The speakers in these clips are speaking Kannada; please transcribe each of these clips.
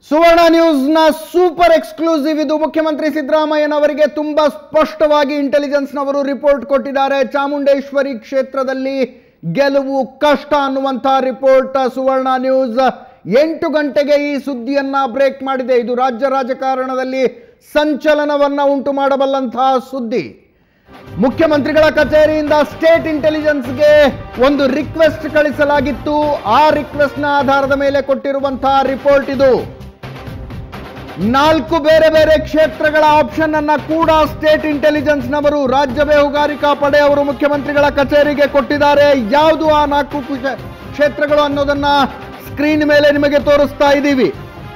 ಸುವರ್ಣ ನ್ಯೂಸ್ನ ಸೂಪರ್ ಎಕ್ಸ್ಕ್ಲೂಸಿವ್ ಇದು ಮುಖ್ಯಮಂತ್ರಿ ಸಿದ್ದರಾಮಯ್ಯನವರಿಗೆ ತುಂಬಾ ಸ್ಪಷ್ಟವಾಗಿ ಇಂಟೆಲಿಜೆನ್ಸ್ನವರು ರಿಪೋರ್ಟ್ ಕೊಟ್ಟಿದ್ದಾರೆ ಚಾಮುಂಡೇಶ್ವರಿ ಕ್ಷೇತ್ರದಲ್ಲಿ ಗೆಲುವು ಕಷ್ಟ ಅನ್ನುವಂತಹ ರಿಪೋರ್ಟ್ ಸುವರ್ಣ ನ್ಯೂಸ್ ಎಂಟು ಗಂಟೆಗೆ ಈ ಸುದ್ದಿಯನ್ನ ಬ್ರೇಕ್ ಮಾಡಿದೆ ಇದು ರಾಜ್ಯ ರಾಜಕಾರಣದಲ್ಲಿ ಸಂಚಲನವನ್ನ ಉಂಟು ಮಾಡಬಲ್ಲಂತಹ ಸುದ್ದಿ ಮುಖ್ಯಮಂತ್ರಿಗಳ ಕಚೇರಿಯಿಂದ ಸ್ಟೇಟ್ ಇಂಟೆಲಿಜೆನ್ಸ್ಗೆ ಒಂದು ರಿಕ್ವೆಸ್ಟ್ ಕಳಿಸಲಾಗಿತ್ತು ಆ ರಿಕ್ವೆಸ್ಟ್ನ ಆಧಾರದ ಮೇಲೆ ಕೊಟ್ಟಿರುವಂತಹ ರಿಪೋರ್ಟ್ ಇದು ನಾಲ್ಕು ಬೇರೆ ಬೇರೆ ಕ್ಷೇತ್ರಗಳ ಆಪ್ಷನ್ ಅನ್ನ ಕೂಡ ಸ್ಟೇಟ್ ಇಂಟೆಲಿಜೆನ್ಸ್ ನವರು ರಾಜ್ಯ ಬೇಹುಗಾರಿಕಾ ಪಡೆ ಅವರು ಮುಖ್ಯಮಂತ್ರಿಗಳ ಕಚೇರಿಗೆ ಕೊಟ್ಟಿದ್ದಾರೆ ಯಾವುದು ಆ ನಾಲ್ಕು ಕ್ಷೇ- ಕ್ಷೇತ್ರಗಳು ಅನ್ನೋದನ್ನ ಸ್ಕ್ರೀನ್ ಮೇಲೆ ನಿಮಗೆ ತೋರಿಸ್ತಾ ಇದ್ದೀವಿ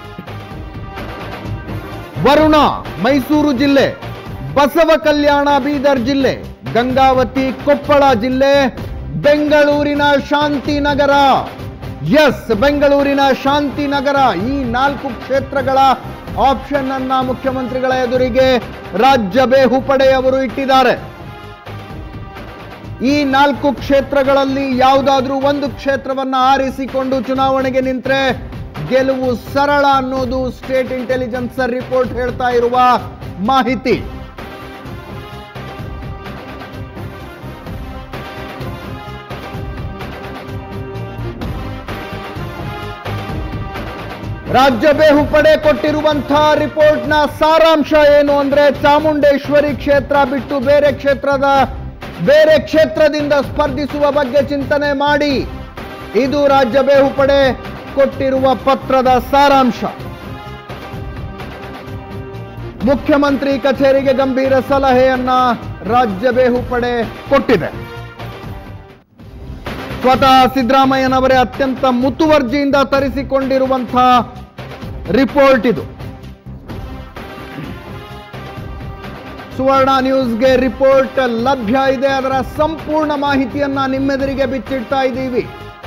ವರುಣ ಮೈಸೂರು ಜಿಲ್ಲೆ ಬಸವ ಕಲ್ಯಾಣ ಬೀದರ್ ಜಿಲ್ಲೆ ಗಂಗಾವತಿ ಕೊಪ್ಪಳ ಜಿಲ್ಲೆ ಬೆಂಗಳೂರಿನ ಶಾಂತಿನಗರ ಎಸ್ ಬೆಂಗಳೂರಿನ ಶಾಂತಿನಗರ ಈ ನಾಲ್ಕು ಕ್ಷೇತ್ರಗಳ ಆಪ್ಷನ್ ಅನ್ನ ಮುಖ್ಯಮಂತ್ರಿಗಳ ಎದುರಿಗೆ ರಾಜ್ಯ ಬೇಹು ಪಡೆಯವರು ಇಟ್ಟಿದ್ದಾರೆ ಈ ನಾಲ್ಕು ಕ್ಷೇತ್ರಗಳಲ್ಲಿ ಯಾವುದಾದ್ರೂ ಒಂದು ಕ್ಷೇತ್ರವನ್ನ ಆರಿಸಿಕೊಂಡು ಚುನಾವಣೆಗೆ ನಿಂತ್ರೆ ಗೆಲುವು ಸರಳ ಅನ್ನೋದು ಸ್ಟೇಟ್ ಇಂಟೆಲಿಜೆನ್ಸ್ ರಿಪೋರ್ಟ್ ಹೇಳ್ತಾ ಇರುವ ಮಾಹಿತಿ ರಾಜ್ಯ ಬೇಹು ಪಡೆ ಕೊಟ್ಟಿರುವಂತಹ ರಿಪೋರ್ಟ್ನ ಸಾರಾಂಶ ಏನು ಅಂದ್ರೆ ಚಾಮುಂಡೇಶ್ವರಿ ಕ್ಷೇತ್ರ ಬಿಟ್ಟು ಬೇರೆ ಕ್ಷೇತ್ರದ ಬೇರೆ ಕ್ಷೇತ್ರದಿಂದ ಸ್ಪರ್ಧಿಸುವ ಬಗ್ಗೆ ಚಿಂತನೆ ಮಾಡಿ ಇದು ರಾಜ್ಯ ಬೇಹು ಪಡೆ ಕೊಟ್ಟಿರುವ ಪತ್ರದ ಸಾರಾಂಶ ಮುಖ್ಯಮಂತ್ರಿ ಕಚೇರಿಗೆ ಗಂಭೀರ ಸಲಹೆಯನ್ನ ರಾಜ್ಯ ಬೇಹು ಪಡೆ ಕೊಟ್ಟಿದೆ ಸ್ವತಃ ಸಿದ್ದರಾಮಯ್ಯನವರೇ ಅತ್ಯಂತ ಮುತುವರ್ಜಿಯಿಂದ ತರಿಸಿಕೊಂಡಿರುವಂತಹ ರಿಪೋರ್ಟ್ ಇದು ಸುವರ್ಣ ನ್ಯೂಸ್ಗೆ ರಿಪೋರ್ಟ್ ಲಭ್ಯ ಇದೆ ಅದರ ಸಂಪೂರ್ಣ ಮಾಹಿತಿಯನ್ನ ನಿಮ್ಮೆದುರಿಗೆ ಬಿಚ್ಚಿಡ್ತಾ ಇದ್ದೀವಿ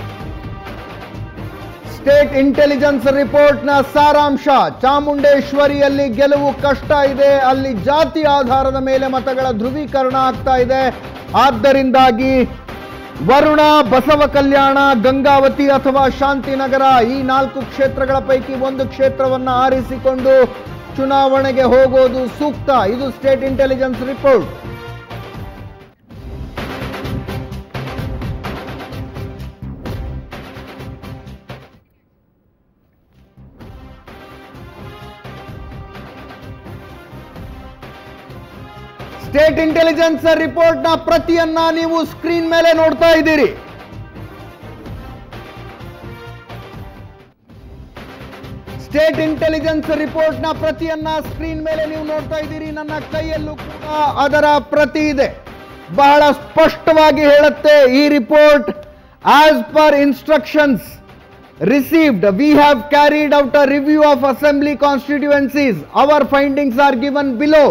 ಸ್ಟೇಟ್ ಇಂಟೆಲಿಜೆನ್ಸ್ ರಿಪೋರ್ಟ್ನ ಸಾರಾಂಶ ಚಾಮುಂಡೇಶ್ವರಿಯಲ್ಲಿ ಗೆಲುವು ಕಷ್ಟ ಇದೆ ಅಲ್ಲಿ ಜಾತಿ ಆಧಾರದ ಮೇಲೆ ಮತಗಳ ಧ್ರುವೀಕರಣ ಆಗ್ತಾ ಇದೆ ಆದ್ದರಿಂದಾಗಿ ವರುಣ ಬಸವ ಕಲ್ಯಾಣ ಗಂಗಾವತಿ ಅಥವಾ ಶಾಂತಿನಗರ ಈ ನಾಲ್ಕು ಕ್ಷೇತ್ರಗಳ ಪೈಕಿ ಒಂದು ಕ್ಷೇತ್ರವನ್ನ ಆರಿಸಿಕೊಂಡು ಚುನಾವಣೆಗೆ ಹೋಗೋದು ಸೂಕ್ತ ಇದು state intelligence report state intelligence ರಿಪೋರ್ಟ್ನ ಪ್ರತಿಯನ್ನ ನೀವು ಸ್ಕ್ರೀನ್ ಮೇಲೆ ನೋಡ್ತಾ ಇದ್ದೀರಿ ಸ್ಟೇಟ್ ಇಂಟೆಲಿಜೆನ್ಸ್ ರಿಪೋರ್ಟ್ನ ಪ್ರತಿಯನ್ನ ಸ್ಕ್ರೀನ್ ಮೇಲೆ ನೀವು ನೋಡ್ತಾ ಇದ್ದೀರಿ ನನ್ನ ಕೈಯಲ್ಲೂ ಕೂಡ ಅದರ ಪ್ರತಿ ಇದೆ ಬಹಳ ಸ್ಪಷ್ಟವಾಗಿ ಹೇಳುತ್ತೆ ಈ report as per instructions received we have carried out a review of assembly constituencies our findings are given below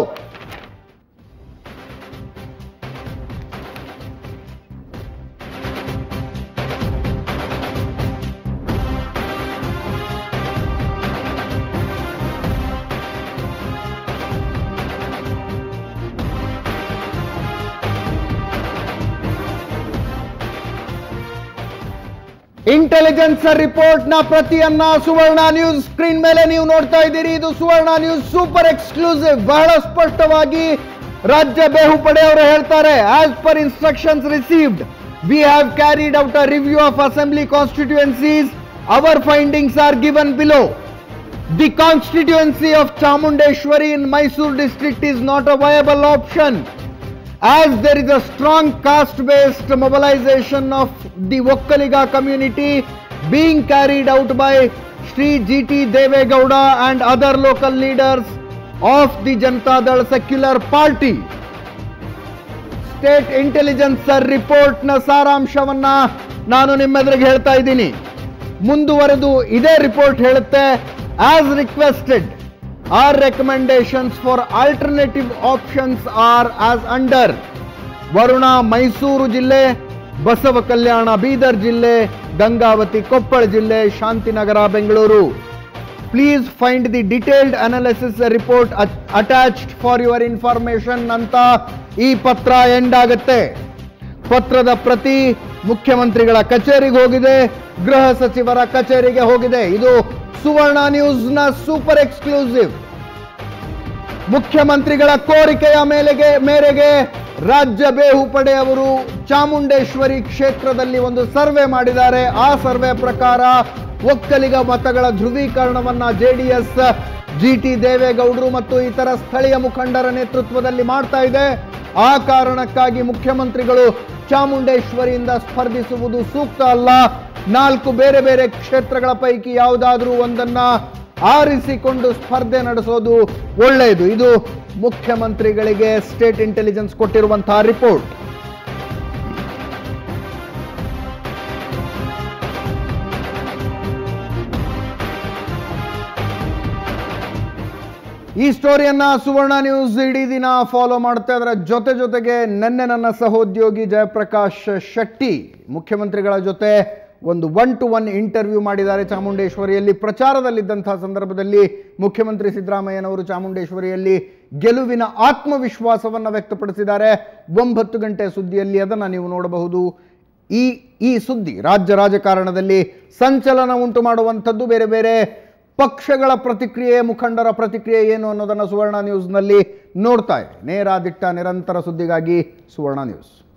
intelligence report ನ ಪ್ರತಿಯನ್ನ ಸುವರ್ಣ ನ್ಯೂಸ್ ಸ್ಕ್ರೀನ್ ಮೇಲೆ ನೀವು ನೋಡ್ತಾ ಇದ್ದೀರಿ ಇದು ಸುವರ್ಣ ನ್ಯೂಸ್ ಸೂಪರ್ ಎಕ್ಸ್ಕ್ಲೂಸಿವ್ ಬಹಳ ಸ್ಪಷ್ಟವಾಗಿ ರಾಜ್ಯ ಬೇಹು ಪಡೆಯವರು ಹೇಳ್ತಾರೆ as per instructions received we have carried out a review of assembly constituencies our findings are given below the constituency of Chamundeshwari in Mysuru district is not a viable option as there is a strong caste-based mobilization of the Vokkaliga community being carried out by Sri G.T. Devegowda and other local leaders of the Janata Dal Secular Party. State intelligence ರಿಪೋರ್ಟ್ನ ಸಾರಾಂಶವನ್ನ ನಾನು ನಿಮ್ಮೆದುರಿಗೆ ಹೇಳ್ತಾ ಇದ್ದೀನಿ ಮುಂದುವರೆದು ಇದೇ ರಿಪೋರ್ಟ್ ಹೇಳುತ್ತೆ as requested are recommendations for alternative options are as under Varuna Mysuru ಜಿಲ್ಲೆ ಬಸವ ಕಲ್ಯಾಣ ಬೀದರ್ ಜಿಲ್ಲೆ ಗಂಗಾವತಿ ಕೊಪ್ಪಳ ಜಿಲ್ಲೆ Shantinagar Bengaluru please find the detailed analysis report attached for your information ಅಂತ ಈ ಪತ್ರ ಎಂಡ್ ಆಗುತ್ತೆ ಪತ್ರದ ಪ್ರತಿ ಮುಖ್ಯಮಂತ್ರಿಗಳ ಕಚೇರಿಗೆ ಹೋಗಿದೆ ಗೃಹ ಸಚಿವರ ಕಚೇರಿಗೆ ಹೋಗಿದೆ ಇದು ಸುವರ್ಣ ನ್ಯೂಸ್ನ ಸೂಪರ್ ಎಕ್ಸ್ಕ್ಲೂಸಿವ್ ಮುಖ್ಯಮಂತ್ರಿಗಳ ಕೋರಿಕೆಯ ಮೇಲೆಗೆ ಮೇರೆಗೆ ರಾಜ್ಯ ಬೇಹು ಪಡೆಯವರು ಚಾಮುಂಡೇಶ್ವರಿ ಕ್ಷೇತ್ರದಲ್ಲಿ ಒಂದು ಸರ್ವೆ ಮಾಡಿದ್ದಾರೆ ಆ ಸರ್ವೆ ಪ್ರಕಾರ ಒಕ್ಕಲಿಗ ಮತಗಳ ಧ್ರುವೀಕರಣವನ್ನ ಜೆಡಿಎಸ್ ಜಿ ಟಿ ದೇವೇಗೌಡರು ಮತ್ತು ಇತರ ಸ್ಥಳೀಯ ಮುಖಂಡರ ನೇತೃತ್ವದಲ್ಲಿ ಮಾಡ್ತಾ ಇದೆ ಆ ಕಾರಣಕ್ಕಾಗಿ ಮುಖ್ಯಮಂತ್ರಿಗಳು ಚಾಮುಂಡೇಶ್ವರಿಯಿಂದ ಸ್ಪರ್ಧಿಸುವುದು ಸೂಕ್ತ ಅಲ್ಲ ನಾಲ್ಕು ಬೇರೆ ಬೇರೆ ಕ್ಷೇತ್ರಗಳ ಪೈಕಿ ಯಾವುದಾದ್ರೂ ಒಂದನ್ನ ಆರಿಸಿಕೊಂಡು ಸ್ಪರ್ಧೆ ನಡೆಸೋದು ಒಳ್ಳೆಯದು ಇದು ಮುಖ್ಯಮಂತ್ರಿಗಳಿಗೆ ಸ್ಟೇಟ್ ಇಂಟೆಲಿಜೆನ್ಸ್ ಕೊಟ್ಟಿರುವಂತಹ ರಿಪೋರ್ಟ್ ಈ ಸ್ಟೋರಿಯನ್ನ ಸುವರ್ಣ ನ್ಯೂಸ್ ಇಡೀ ದಿನ ಫಾಲೋ ಮಾಡ್ತಾ ಅದರ ಜೊತೆ ಜೊತೆಗೆ ನಿನ್ನೆ ನನ್ನ ಸಹೋದ್ಯೋಗಿ ಜಯಪ್ರಕಾಶ್ ಶೆಟ್ಟಿ ಮುಖ್ಯಮಂತ್ರಿಗಳ ಜೊತೆ ಒಂದು ಒನ್ ಟು ಒನ್ ಇಂಟರ್ವ್ಯೂ ಮಾಡಿದ್ದಾರೆ ಚಾಮುಂಡೇಶ್ವರಿಯಲ್ಲಿ ಪ್ರಚಾರದಲ್ಲಿದ್ದಂತಹ ಸಂದರ್ಭದಲ್ಲಿ ಮುಖ್ಯಮಂತ್ರಿ ಸಿದ್ದರಾಮಯ್ಯನವರು ಚಾಮುಂಡೇಶ್ವರಿಯಲ್ಲಿ ಗೆಲುವಿನ ಆತ್ಮವಿಶ್ವಾಸವನ್ನು ವ್ಯಕ್ತಪಡಿಸಿದ್ದಾರೆ ಒಂಬತ್ತು ಗಂಟೆ ಸುದ್ದಿಯಲ್ಲಿ ಅದನ್ನು ನೀವು ನೋಡಬಹುದು ಈ ಈ ಸುದ್ದಿ ರಾಜ್ಯ ರಾಜಕಾರಣದಲ್ಲಿ ಸಂಚಲನ ಉಂಟು ಮಾಡುವಂಥದ್ದು ಬೇರೆ ಬೇರೆ ಪಕ್ಷಗಳ ಪ್ರತಿಕ್ರಿಯೆ ಮುಖಂಡರ ಪ್ರತಿಕ್ರಿಯೆ ಏನು ಅನ್ನೋದನ್ನು ಸುವರ್ಣ ನ್ಯೂಸ್ನಲ್ಲಿ ನೋಡ್ತಾ ಇದೆ ನೇರ ದಿಟ್ಟ ನಿರಂತರ ಸುದ್ದಿಗಾಗಿ ಸುವರ್ಣ ನ್ಯೂಸ್